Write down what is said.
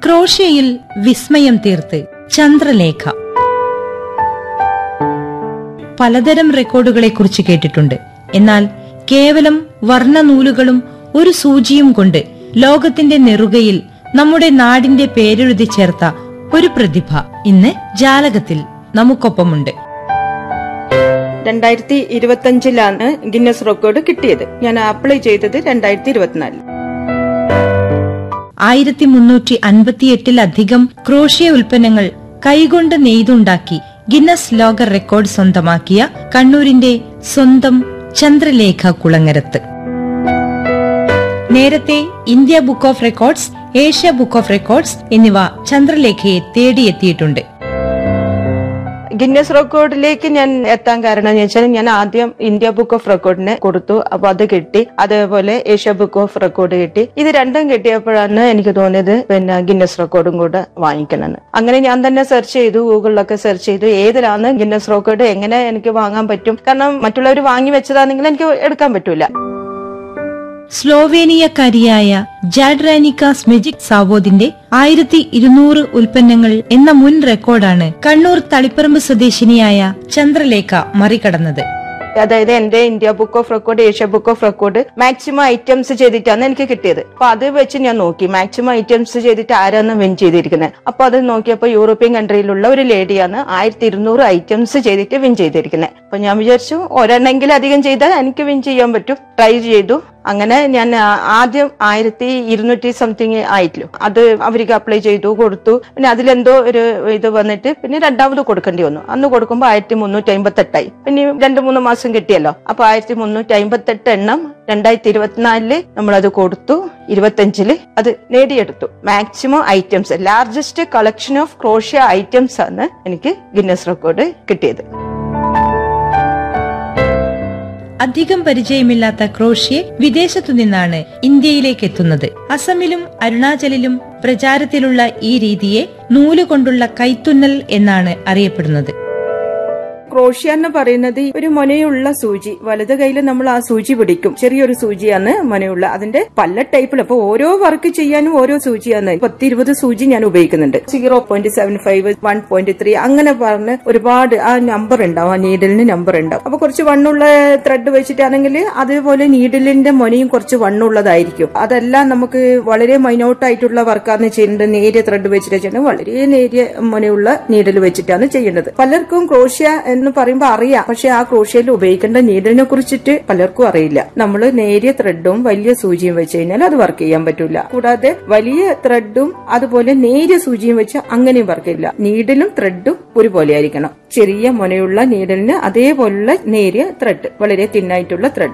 ക്രോഷ്യയിൽ വിസ്മയം തീർത്ത് ചന്ദ്രലേഖ പലതരം റെക്കോർഡുകളെക്കുറിച്ച് കേട്ടിട്ടുണ്ട് എന്നാൽ കേവലം വർണ്ണനൂലുകളും ഒരു സൂചിയും കൊണ്ട് ലോകത്തിന്റെ നെറുകയിൽ നമ്മുടെ നാടിന്റെ പേരെഴുതി ചേർത്ത ഒരു പ്രതിഭ ഇന്ന് ജാലകത്തിൽ നമുക്കൊപ്പമുണ്ട് രണ്ടായിരത്തി ഇരുപത്തഞ്ചിലാണ് ഗിന്നസ് റെക്കോർഡ് കിട്ടിയത് ഞാൻ അപ്ലൈ ചെയ്തത് രണ്ടായിരത്തി ഇരുപത്തിനാലിൽ ആയിരത്തി മുന്നൂറ്റി അൻപത്തിയെട്ടിലധികം ക്രോഷ്യ ഉൽപ്പന്നങ്ങൾ കൈകൊണ്ട് നെയ്തുണ്ടാക്കി ഗിന്നസ് ലോക റെക്കോർഡ് സ്വന്തമാക്കിയ കണ്ണൂരിന്റെ സ്വന്തം ചന്ദ്രലേഖ കുളങ്ങരത്ത് നേരത്തെ India book of records Asia book of records എന്നിവ ചന്ദ്രലേഖയെ തേടിയെത്തിയിട്ടുണ്ട് ഗിന്നസ് റെക്കോർഡിലേക്ക് ഞാൻ എത്താൻ കാരണം എന്ന് വെച്ചാൽ ഞാൻ ആദ്യം ഇന്ത്യ ബുക്ക് ഓഫ് റെക്കോർഡിന് കൊടുത്തു അപ്പൊ അത് കിട്ടി അതേപോലെ ഏഷ്യ ബുക്ക് ഓഫ് റെക്കോർഡ് കിട്ടി ഇത് രണ്ടും കിട്ടിയപ്പോഴാണ് എനിക്ക് തോന്നിയത് പിന്നെ ഗിന്നസ് റെക്കോർഡും കൂടെ വാങ്ങിക്കണമെന്ന് അങ്ങനെ ഞാൻ തന്നെ സെർച്ച് ചെയ്തു ഗൂഗിളിലൊക്കെ സെർച്ച് ചെയ്തു ഏതിലാണ് ഗിന്നസ് റെക്കോർഡ് എങ്ങനെ എനിക്ക് വാങ്ങാൻ പറ്റും കാരണം മറ്റുള്ളവർ വാങ്ങി വെച്ചതാണെങ്കിൽ എനിക്ക് എടുക്കാൻ പറ്റൂല സ്ലോവേനിയക്കാരിയായ ജാഡ്രാനിക്ക സ്മെജിക് സാവോദിന്റെ ആയിരത്തി ഇരുന്നൂറ് ഉൽപ്പന്നങ്ങൾ എന്ന മുൻ റെക്കോർഡാണ് കണ്ണൂർ തളിപ്പറമ്പ് സ്വദേശിനിയായ ചന്ദ്രലേഖ മറികടന്നത് അതായത് എന്റെ India book of record Asia book of record maximum items ചെയ്തിട്ടാണ് എനിക്ക് കിട്ടിയത് അപ്പൊ അത് വെച്ച് ഞാൻ നോക്കി മാക്സിമം ഐറ്റംസ് ചെയ്തിട്ട് ആരാണ് വിൻ ചെയ്തിരിക്കുന്നത് അപ്പൊ അത് നോക്കിയപ്പോൾ യൂറോപ്യൻ കൺട്രിയിലുള്ള ഒരു ലേഡിയാണ് ആയിരത്തി ഇരുന്നൂറ് ഐറ്റംസ് ചെയ്തിട്ട് വിൻ ചെയ്തിരിക്കുന്നത് അപ്പൊ ഞാൻ വിചാരിച്ചു ഒരെണ്ണെങ്കിലും അധികം ചെയ്താൽ എനിക്ക് വിൻ ചെയ്യാൻ പറ്റും ട്രൈ ചെയ്തു അങ്ങനെ ഞാൻ ആ- ആദ്യം ആയിരത്തി ഇരുന്നൂറ്റി സംതിങ് ആയിട്ടില്ല അത് അവർക്ക് അപ്ലൈ ചെയ്തു കൊടുത്തു പിന്നെ അതിലെന്തോ ഒരു ഇത് വന്നിട്ട് പിന്നെ രണ്ടാമത് കൊടുക്കേണ്ടി വന്നു അന്ന് കൊടുക്കുമ്പോൾ ആയിരത്തി മുന്നൂറ്റി അമ്പത്തി എട്ടായി പിന്നെ രണ്ടു മൂന്ന് മാസം കിട്ടിയല്ലോ അപ്പൊ ആയിരത്തി മുന്നൂറ്റി അമ്പത്തി എട്ട് എണ്ണം രണ്ടായിരത്തി ഇരുപത്തിനാലില് നമ്മളത് കൊടുത്തു ഇരുപത്തഞ്ചില് അത് നേടിയെടുത്തു maximum items largest collection of crochet items ആണ് എനിക്ക് ഗിന്നസ് റെക്കോർഡ് കിട്ടിയത് അധികം പരിചയമില്ലാത്ത ക്രോഷ്യെ വിദേശത്തു നിന്നാണ് ഇന്ത്യയിലേക്ക് എത്തുന്നത് അസമിലും അരുണാചലിലും പ്രചാരത്തിലുള്ള ഈ രീതിയെ നൂലുകൊണ്ടുള്ള കൈത്തുന്നൽ എന്നാണ് അറിയപ്പെടുന്നത് ക്രോഷ്യ എന്ന് പറയുന്നത് ഒരു മൊനയുള്ള സൂചി വലത് കയ്യിൽ നമ്മൾ ആ സൂചി പിടിക്കും ചെറിയൊരു സൂചിയാണ് മൊനയുള്ള അതിന്റെ പല ടൈപ്പിൽ അപ്പൊ ഓരോ വർക്ക് ചെയ്യാനും ഓരോ സൂചിയാണ് പത്ത് ഇരുപത് സൂചി ഞാൻ ഉപയോഗിക്കുന്നുണ്ട് zero point seven five one point three അങ്ങനെ പറഞ്ഞ് ഒരുപാട് ആ നമ്പർ ഉണ്ടാവും ആ നീഡിലിന് നമ്പർ ഉണ്ടാവും അപ്പൊ കുറച്ച് വണ്ണുള്ള ത്രെഡ് വെച്ചിട്ടാണെങ്കിൽ അതുപോലെ നീഡിലിന്റെ മൊനയും കുറച്ച് വണ്ണുള്ളതായിരിക്കും അതെല്ലാം നമുക്ക് വളരെ മൈനോട്ട് ആയിട്ടുള്ള വർക്കാണ് ചെയ്യേണ്ടത് നേരിയ ത്രെഡ് വെച്ചിട്ട് ചെയ്യുന്നത് വളരെ നേരിയ മൊനയുള്ള നീഡിൽ വെച്ചിട്ടാണ് ചെയ്യേണ്ടത് പലർക്കും ക്രോഷ്യ എന്ന് പറയുമ്പോൾ അറിയാം പക്ഷെ ആ ക്രോഷ്യയിൽ ഉപയോഗിക്കേണ്ട നീഡിലിനെ കുറിച്ചിട്ട് പലർക്കും അറിയില്ല നമ്മൾ നേരിയ ത്രെഡും വലിയ സൂചിയും വെച്ച് കഴിഞ്ഞാൽ അത് വർക്ക് ചെയ്യാൻ പറ്റൂല കൂടാതെ വലിയ ത്രെഡും അതുപോലെ നേരിയ സൂചിയും വെച്ച് അങ്ങനെയും വർക്ക് ചെയ്യില്ല നീഡിലും ത്രെഡും ഒരുപോലെ ആയിരിക്കണം ചെറിയ മുനയുള്ള നീഡലിന് അതേപോലുള്ള നേരിയ ത്രെഡ് വളരെ തിന്നായിട്ടുള്ള ത്രെഡ്